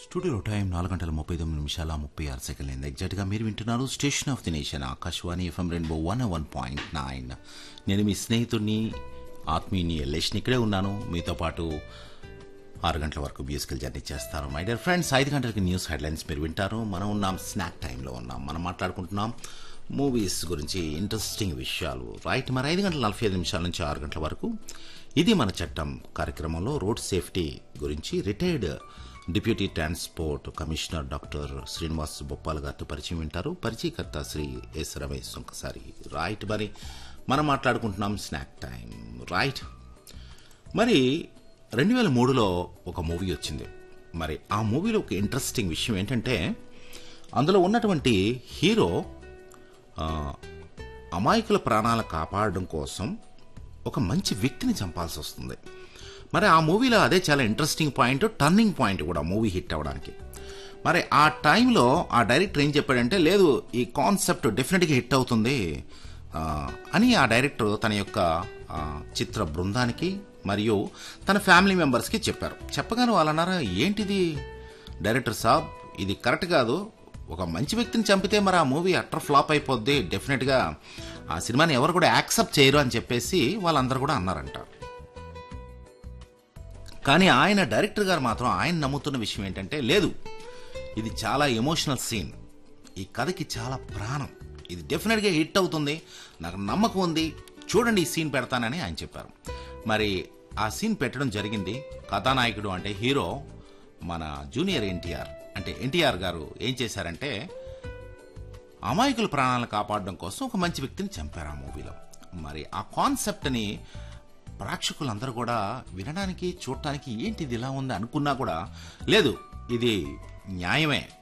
studio time నాలుగు గంటల ముప్పై తొమ్మిది నిమిషాల ముప్పై ఆరు సెకండ్లు అయింది ఎగ్జాక్ట్గా మీరు వింటున్నారు station of the nation Akashvani FM rainbow one one point nine నేను మీ స్నేహితుడిని ఆత్మీయుని ఎల్లేష్ని ఇక్కడే ఉన్నాను మీతో పాటు ఆరు గంటల వరకు మ్యూజికల్ జర్నీ చేస్తారు మై డియర్ ఫ్రెండ్స్ ఐదు గంటలకి న్యూస్ హెడ్లైన్స్ మీరు వింటారు మనం ఉన్నాం స్నాక్ టైంలో ఉన్నాం మనం మాట్లాడుకుంటున్నాం మూవీస్ గురించి ఇంట్రెస్టింగ్ విషయాలు రైట్ మరి ఐదు గంటల నలభై ఐదు నిమిషాల నుంచి ఆరు గంటల వరకు ఇది మన చట్టం కార్యక్రమంలో రోడ్ సేఫ్టీ గురించి retired deputy transport commissioner doctor Srinivas Boppal గారితో పరిచయం వింటారు పరిచయకర్త శ్రీ ఎస్ రమేష్ ఒకసారి రైట్ మరి మనం మాట్లాడుకుంటున్నాం స్నాక్ టైం రైట్ మరి రెండు వేల మూడులో ఒక మూవీ వచ్చింది మరి ఆ మూవీలో ఒక ఇంట్రెస్టింగ్ విషయం ఏంటంటే అందులో ఉన్నటువంటి హీరో ఆ, అమాయకుల ప్రాణాలు కాపాడడం కోసం ఒక మంచి వ్యక్తిని చంపాల్సి వస్తుంది మరి ఆ మూవీలో అదే చాలా ఇంట్రెస్టింగ్ పాయింట్ టర్నింగ్ పాయింట్ కూడా మూవీ హిట్ అవ్వడానికి మరి ఆ టైంలో ఆ డైరెక్టర్ ఏం చెప్పాడంటే లేదు ఈ కాన్సెప్ట్ డెఫినెట్గా హిట్ అవుతుంది ఆ, అని ఆ డైరెక్టర్ తన యొక్క ఆ, చిత్ర బృందానికి మరియు తన ఫ్యామిలీ మెంబర్స్కి చెప్పారు చెప్పగానే వాళ్ళు అన్నారా ఏంటిది డైరెక్టర్ సాబ్ ఇది కరెక్ట్ కాదు ఒక మంచి వ్యక్తిని చంపితే మరి ఆ మూవీ అట్టర్ ఫ్లాప్ అయిపోద్ది డెఫినెట్గా ఆ సినిమాని ఎవరు కూడా యాక్సెప్ట్ చేయరు అని చెప్పేసి వాళ్ళందరూ కూడా అన్నారంట కానీ ఆయన డైరెక్టర్ గారు మాత్రం ఆయన నమ్ముతున్న విషయం ఏంటంటే లేదు ఇది చాలా ఎమోషనల్ సీన్ ఈ కథకి చాలా ప్రాణం ఇది డెఫినెట్గా హిట్ అవుతుంది నాకు నమ్మకం ఉంది చూడండి ఈ సీన్ పెడతానని ఆయన చెప్పారు మరి ఆ సీన్ పెట్టడం జరిగింది కథానాయకుడు అంటే హీరో మన జూనియర్ ఎన్టీఆర్ అంటే ఎన్టీఆర్ గారు ఏం చేశారంటే అమాయకుల ప్రాణాలను కాపాడడం కోసం ఒక మంచి వ్యక్తిని చంపారు ఆ మూవీలో మరి ఆ కాన్సెప్ట్ని ప్రేక్షకులందరూ కూడా వినడానికి చూడటానికి ఏంటి ఇది ఇలా ఉంది అనుకున్నా కూడా లేదు ఇది న్యాయమే